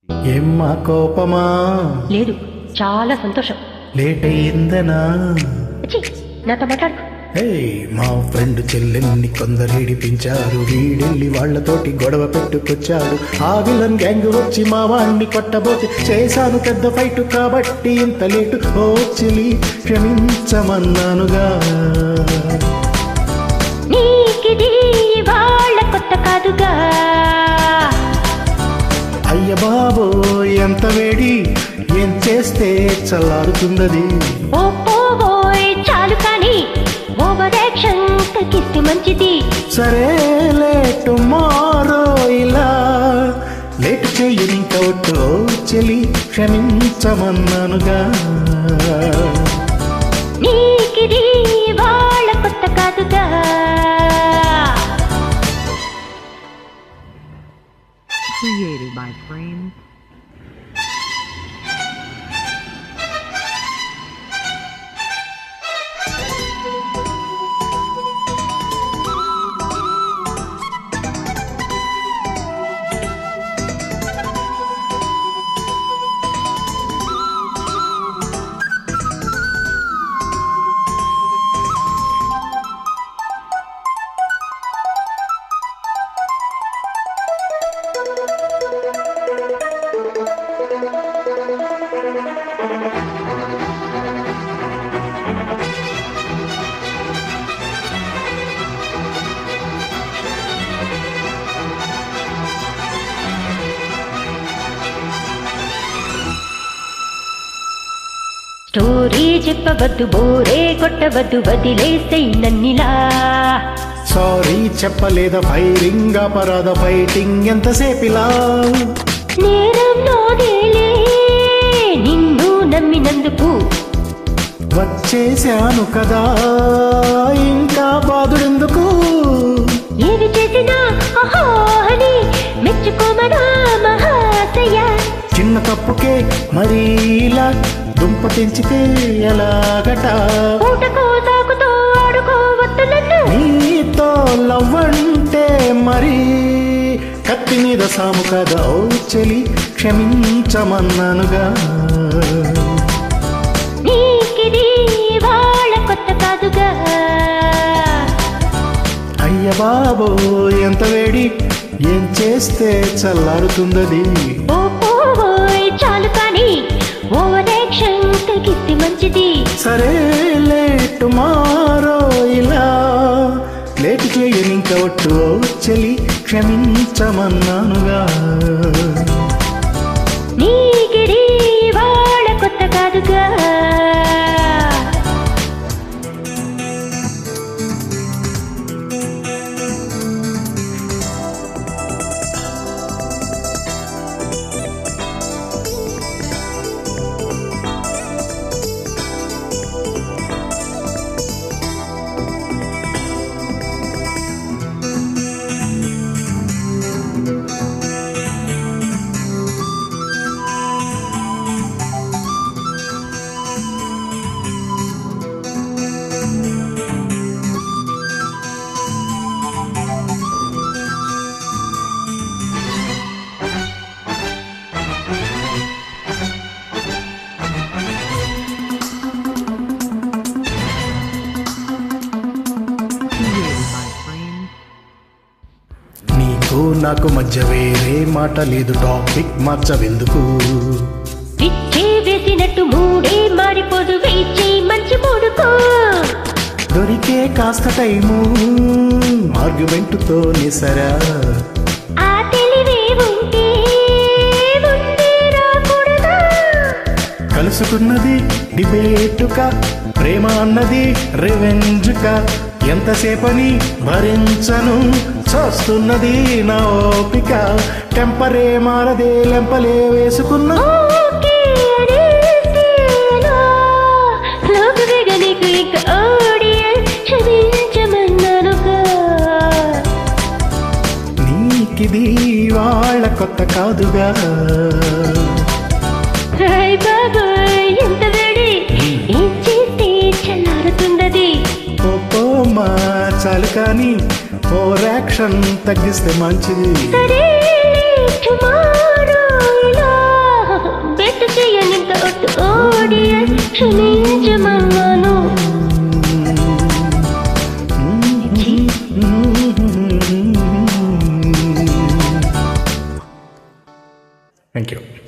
ఏమ్మా కోపమా లేదు చాలా సంతోషం లేట్ అయ్యిందనా ఛీ, నాతో మాట్లాడు హే మా ఫ్రెండ్ చెల్లెల్ని కొందరు ఏడిపించారు వీడెళ్ళి వాళ్ళతోటి గొడవ పెట్టుకొచ్చాడు ఆ విలన్ గ్యాంగ్ వచ్చి మా వాణ్ణి కొట్టబోతే చేశాను పెద్ద ఫైట్ కాబట్టి ఇంత లేటు ఓ చెలి క్షమించమన్నానుగా నీకిది వాళ్ళ కొత్త కాదుగా అయ్య బాబో ఎంత వేడి ఏం చేస్తే చల్లారుతుందది ఓ పోవోయ్ చాలు కానీ ఓవర్ యాక్షన్ తగ్గిస్తే మంచిది సరే లేటు మారో ఇలా లేటు చెయ్యని ఇంకవట్టు ఓ చెలి క్షమించమన్నానుగా నీకిది వాళ్ళ కొత్త కాదుగా created by Frame. స్టోరీ చెప్పవద్దు బోరే కొట్టవద్దు వదిలేసై నన్నిలా సారీ చెప్పలేదా ఫైరింగ్ అపరాధ ఫైటింగ్ ఎంతసేపిలా నేరం నాదేలే నిన్ను నమ్మినందుకు వచ్చేశాను కదా ఇంకా బాధుడెందుకు ఏమి చేసినా అహో అని మెచ్చుకోమనా మహాశయ చిన్న తప్పుకే మరీ ఇలా దుంప తెంచితే ఎలాగట పూటకో సాకుతో ఆడుకోవద్దు నన్ను నీతో లవ్వంటే మరి కత్తి మీద సాము కదా ఓ చెలి క్షమించమన్నానుగా నీకిది వాళ్ళ కొత్త కాదుగా అయ్య బాబో ఎంత వేడి ఏం చేస్తే చల్లారుతుందది ఓ పోవోయ్ చాలు కానీ ఓవర్ యాక్షన్ తగ్గిస్తే మంచిది సరే లేటు మారో ఇలా లేటు చేయని ఇంకవట్టు ఓ చెలి క్షమించమన్నానుగా నీకిది వాళ్ళ కొత్త కాదుగా Created by Frame. నీకు నాకు మధ్య వేరే మాట లేదు టాపిక్ మార్చవెందుకు పిచ్చే వేసినట్టు మూడే మారిపోదు వేచి మంచి మూడుకో దొరికే కాస్త టైము ఆర్గ్యుమెంటుతో నిసరా ఆ తెలివే ఉంటే ఉండి రాకూడదా కలుసుకున్నది డిబేటుక ప్రేమ అన్నది రివెంజుక ఎంతసేపని భరించను చూస్తున్నది నా ఓపిక టెంపరే మారదే లెంపలే వేసుకున్నా ఓకే అనేస్తేనా? లోకువేగా నీకు ఇంక audience క్షమించమన్నానుగా. నీకిది వాళ్ళ కొత్త కాదుగా హాయ్ బాబాయ్, ఎంత వేడి ఏం చేస్తే చల్లారుతున్నది ఓమా చాలు కానీ ఓవర్ యాక్షన్ తగ్గిస్తే మంచిది సరే టుమారో ఇలా క్షమించమన్నాను ఛీ, థ్యాంక్ యూ